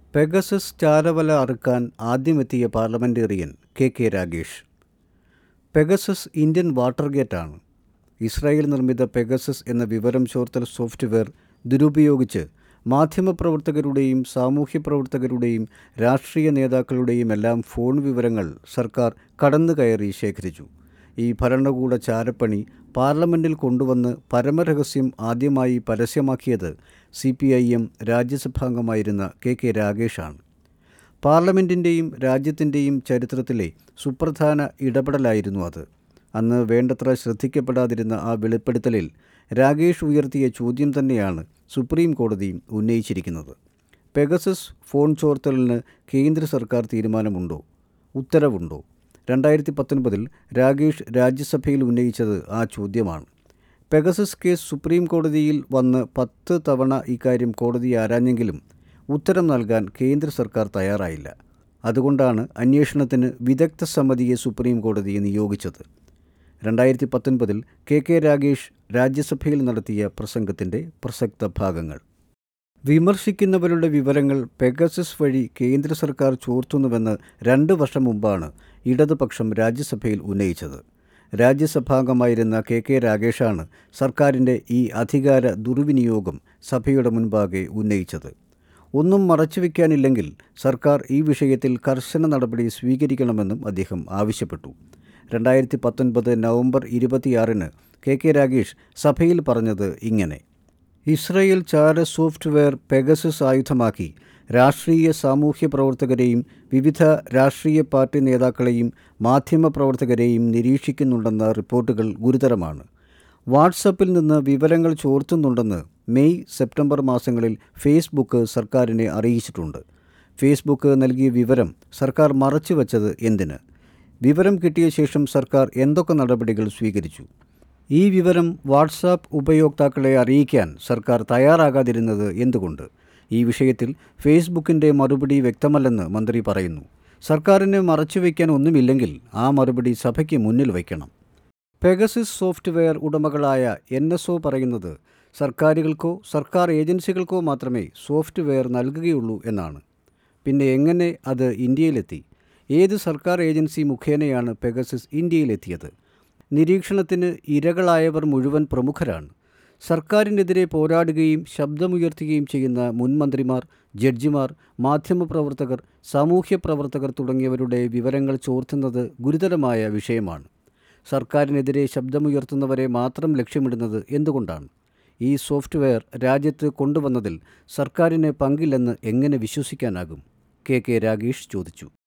Pegasus ചാരവല അറുക്കാൻ ആദ്യമെത്തിയ parliamentarian K K Ragesh Pegasus Indian വാട്ടർഗേറ്റാണ് ഇസ്രായേൽ നിർമ്മിത പെഗസസ് എന്ന വിവരം ചോർത്തൽ സോഫ്റ്റ്വെയർ ദുരുപയോഗിച്ച് മാധ്യമപ്രവർത്തകരുടെയും സാമൂഹ്യ പ്രവർത്തകരുടെയും രാഷ്ട്രീയ നേതാക്കളുടെയും എല്ലാം ഫോൺ വിവരങ്ങൾ സർക്കാർ കടന്നുകയറി ശേഖരിച്ചു ഈ ഭരണകൂട ചാരപ്പണി പാർലമെൻറ്റിൽ കൊണ്ടുവന്ന് പരമരഹസ്യം ആദ്യമായി പരസ്യമാക്കിയത് സി പി ഐ എം രാജ്യസഭാംഗമായിരുന്ന കെ കെ രാഗേഷാണ് പാർലമെൻറ്റിൻ്റെയും രാജ്യത്തിൻ്റെയും ചരിത്രത്തിലെ സുപ്രധാന ഇടപെടലായിരുന്നു അത് അന്ന് വേണ്ടത്ര ശ്രദ്ധിക്കപ്പെടാതിരുന്ന ആ വെളിപ്പെടുത്തലിൽ രാഗേഷ് ഉയർത്തിയ ചോദ്യം തന്നെയാണ് സുപ്രീം കോടതിയും ഉന്നയിച്ചിരിക്കുന്നത് പെഗസസ് ഫോൺ ചോർത്തലിന് കേന്ദ്ര സർക്കാർ തീരുമാനമുണ്ടോ ഉത്തരവുണ്ടോ രണ്ടായിരത്തി പത്തൊൻപതിൽ രാഗേഷ് രാജ്യസഭയിൽ ഉന്നയിച്ചത് ആ ചോദ്യമാണ് പെഗസസ് കേസ് സുപ്രീം കോടതിയിൽ വന്ന് പത്ത് തവണ ഇക്കാര്യം കോടതി ആരാഞ്ഞെങ്കിലും ഉത്തരം നൽകാൻ കേന്ദ്ര സർക്കാർ തയ്യാറായില്ല അതുകൊണ്ടാണ് അന്വേഷണത്തിന് വിദഗ്ധ സമിതിയെ സുപ്രീം കോടതി നിയോഗിച്ചത് രണ്ടായിരത്തി പത്തൊൻപതിൽ കെ കെ രാഗേഷ് രാജ്യസഭയിൽ നടത്തിയ പ്രസംഗത്തിൻ്റെ പ്രസക്ത ഭാഗങ്ങൾ വിമർശിക്കുന്നവരുടെ വിവരങ്ങൾ പെഗസസ് വഴി കേന്ദ്ര സർക്കാർ ചോർത്തുന്നുവെന്ന് രണ്ട് വർഷം മുമ്പാണ് ഇടതുപക്ഷം രാജ്യസഭയിൽ ഉന്നയിച്ചത് രാജ്യസഭാംഗമായിരുന്ന കെ കെ രാഗേഷാണ് സർക്കാരിൻ്റെ ഈ അധികാര ദുർവിനിയോഗം സഭയുടെ മുൻപാകെ ഉന്നയിച്ചത് ഒന്നും മറച്ചുവെക്കാനില്ലെങ്കിൽ സർക്കാർ ഈ വിഷയത്തിൽ കർശന നടപടി സ്വീകരിക്കണമെന്നും അദ്ദേഹം ആവശ്യപ്പെട്ടു രണ്ടായിരത്തി പത്തൊൻപത് നവംബർ ഇരുപത്തിയാറിന് കെ കെ രാഗേഷ് സഭയിൽ പറഞ്ഞത് ഇങ്ങനെ ഇസ്രയേൽ ചാര സോഫ്റ്റ്വെയർ പെഗസസ് ആയുധമാക്കി രാഷ്ട്രീയ സാമൂഹ്യ പ്രവർത്തകരെയും വിവിധ രാഷ്ട്രീയ പാർട്ടി നേതാക്കളെയും മാധ്യമപ്രവർത്തകരെയും നിരീക്ഷിക്കുന്നുണ്ടെന്ന റിപ്പോർട്ടുകൾ ഗുരുതരമാണ് വാട്സപ്പിൽ നിന്ന് വിവരങ്ങൾ ചോർത്തുന്നുണ്ടെന്ന് മെയ് സെപ്റ്റംബർ മാസങ്ങളിൽ ഫേസ്ബുക്ക് സർക്കാരിനെ അറിയിച്ചിട്ടുണ്ട് ഫേസ്ബുക്ക് നൽകിയ വിവരം സർക്കാർ മറച്ചുവെച്ചത് എന്തിന് വിവരം കിട്ടിയ ശേഷം സർക്കാർ എന്തൊക്കെ നടപടികൾ സ്വീകരിച്ചു ഈ വിവരം വാട്സാപ്പ് ഉപയോക്താക്കളെ അറിയിക്കാൻ സർക്കാർ തയ്യാറാകാതിരുന്നത് എന്തുകൊണ്ട് ഈ വിഷയത്തിൽ ഫേസ്ബുക്കിൻ്റെ മറുപടി വ്യക്തമല്ലെന്ന് മന്ത്രി പറയുന്നു സർക്കാരിന് മറച്ചുവെക്കാൻ ഒന്നുമില്ലെങ്കിൽ ആ മറുപടി സഭയ്ക്ക് മുന്നിൽ വയ്ക്കണം പെഗസിസ് സോഫ്റ്റ്വെയർ ഉടമകളായ എൻ എസ് ഒ പറയുന്നത് സർക്കാരുകൾക്കോ സർക്കാർ ഏജൻസികൾക്കോ മാത്രമേ സോഫ്റ്റ്വെയർ നൽകുകയുള്ളൂ എന്നാണ് പിന്നെ എങ്ങനെ അത് ഇന്ത്യയിലെത്തി ഏത് സർക്കാർ ഏജൻസി മുഖേനയാണ് പെഗസിസ് ഇന്ത്യയിലെത്തിയത് നിരീക്ഷണത്തിന് ഇരകളായവർ മുഴുവൻ പ്രമുഖരാണ് സർക്കാരിനെതിരെ പോരാടുകയും ശബ്ദമുയർത്തുകയും ചെയ്യുന്ന മുൻ മന്ത്രിമാർ ജഡ്ജിമാർ മാധ്യമപ്രവർത്തകർ സാമൂഹ്യ പ്രവർത്തകർ തുടങ്ങിയവരുടെ വിവരങ്ങൾ ചോർത്തുന്നത് ഗുരുതരമായ വിഷയമാണ് സർക്കാരിനെതിരെ ശബ്ദമുയർത്തുന്നവരെ മാത്രം ലക്ഷ്യമിടുന്നത് എന്തുകൊണ്ടാണ് ഈ സോഫ്റ്റ്വെയർ രാജ്യത്ത് കൊണ്ടുവന്നതിൽ സർക്കാരിന് പങ്കില്ലെന്ന് എങ്ങനെ വിശ്വസിക്കാനാകും കെ കെ രാഗേഷ് ചോദിച്ചു